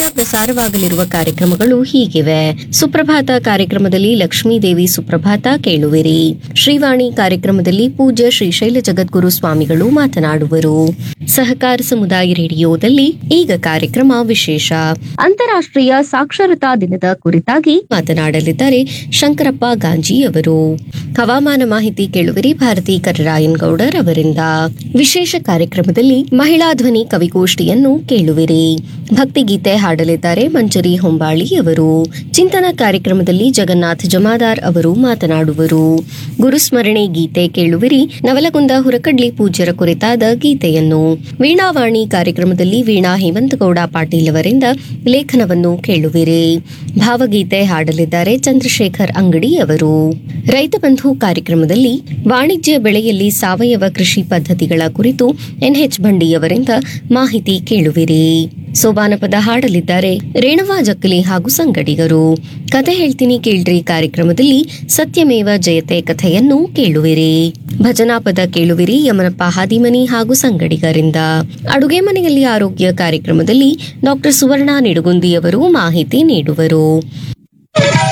ದಿನ ಪ್ರಸಾರವಾಗಲಿರುವ ಕಾರ್ಯಕ್ರಮಗಳು ಹೀಗಿವೆ ಸುಪ್ರಭಾತ ಕಾರ್ಯಕ್ರಮದಲ್ಲಿ ಲಕ್ಷ್ಮೀದೇವಿ ಸುಪ್ರಭಾತ ಕೇಳುವಿರಿ ಶ್ರೀವಾಣಿ ಕಾರ್ಯಕ್ರಮದಲ್ಲಿ ಪೂಜ್ಯ ಶ್ರೀಶೈಲ ಜಗದ್ಗುರು ಸ್ವಾಮಿಗಳು ಮಾತನಾಡುವರು ಸಹಕಾರ ಸಮುದಾಯ ರೇಡಿಯೋದಲ್ಲಿ ಈಗ ಕಾರ್ಯಕ್ರಮ ವಿಶೇಷ ಅಂತಾರಾಷ್ಟ್ರೀಯ ಸಾಕ್ಷರತಾ ದಿನದ ಕುರಿತಾಗಿ ಮಾತನಾಡಲಿದ್ದಾರೆ ಶಂಕರಪ್ಪ ಗಾಂಜಿ ಅವರು ಹವಾಮಾನ ಮಾಹಿತಿ ಕೇಳುವಿರಿ ಭಾರತಿ ಕರರಾಯನ್ ಗೌಡರ್ ಅವರಿಂದ ವಿಶೇಷ ಕಾರ್ಯಕ್ರಮದಲ್ಲಿ ಮಹಿಳಾ ಧ್ವನಿ ಕವಿಗೋಷ್ಠಿಯನ್ನು ಕೇಳುವಿರಿ ಭಕ್ತಿಗೀತೆ ಹಾಡಲಿದ್ದಾರೆ ಮಂಜರಿ ಹೊಂಬಾಳಿ ಅವರು ಚಿಂತನ ಕಾರ್ಯಕ್ರಮದಲ್ಲಿ ಜಗನ್ನಾಥ್ ಜಮಾದಾರ್ ಅವರು ಮಾತನಾಡುವರು ಗುರುಸ್ಮರಣೆ ಗೀತೆ ಕೇಳುವಿರಿ ನವಲಗುಂದ ಹುರಕಡ್ಲಿ ಪೂಜ್ಯರ ಕುರಿತಾದ ಗೀತೆಯನ್ನು ವೀಣಾವಾಣಿ ಕಾರ್ಯಕ್ರಮದಲ್ಲಿ ವೀಣಾ ಹೇಮಂತಗೌಡ ಪಾಟೀಲ್ ಅವರಿಂದ ಲೇಖನವನ್ನು ಕೇಳುವಿರಿ ಭಾವಗೀತೆ ಹಾಡಲಿದ್ದಾರೆ ಚಂದ್ರಶೇಖರ್ ಅಂಗಡಿ ಅವರು ರೈತ ಬಂಧು ಕಾರ್ಯಕ್ರಮದಲ್ಲಿ ವಾಣಿಜ್ಯ ಬೆಳೆಯಲ್ಲಿ ಸಾವಯವ ಕೃಷಿ ಪದ್ಧತಿಗಳ ಕುರಿತು ಎನ್ಎಚ್ ಬಂಡಿ ಅವರಿಂದ ಮಾಹಿತಿ ಕೇಳುವಿರಿ ಸೋಬಾನಪದ ಹಾಡಲಿದ್ದಾರೆ ರೇಣುವಾ ಜಕ್ಕಲಿ ಹಾಗೂ ಸಂಗಡಿಗರು ಕತೆ ಹೇಳ್ತೀನಿ ಕೇಳ್ರಿ ಕಾರ್ಯಕ್ರಮದಲ್ಲಿ ಸತ್ಯಮೇವ ಜಯತೆ ಕಥೆಯನ್ನು ಕೇಳುವಿರಿ ಭಜನಾ ಪದ ಕೇಳುವಿರಿ ಯಮನಪ್ಪ ಹಾದಿಮನಿ ಹಾಗೂ ಸಂಗಡಿಗರಿಂದ ಅಡುಗೆ ಮನೆಯಲ್ಲಿ ಆರೋಗ್ಯ ಕಾರ್ಯಕ್ರಮದಲ್ಲಿ ಡಾಕ್ಟರ್ ಸುವರ್ಣ ನಿಡುಗುಂದಿ ಅವರು ಮಾಹಿತಿ ನೀಡುವರು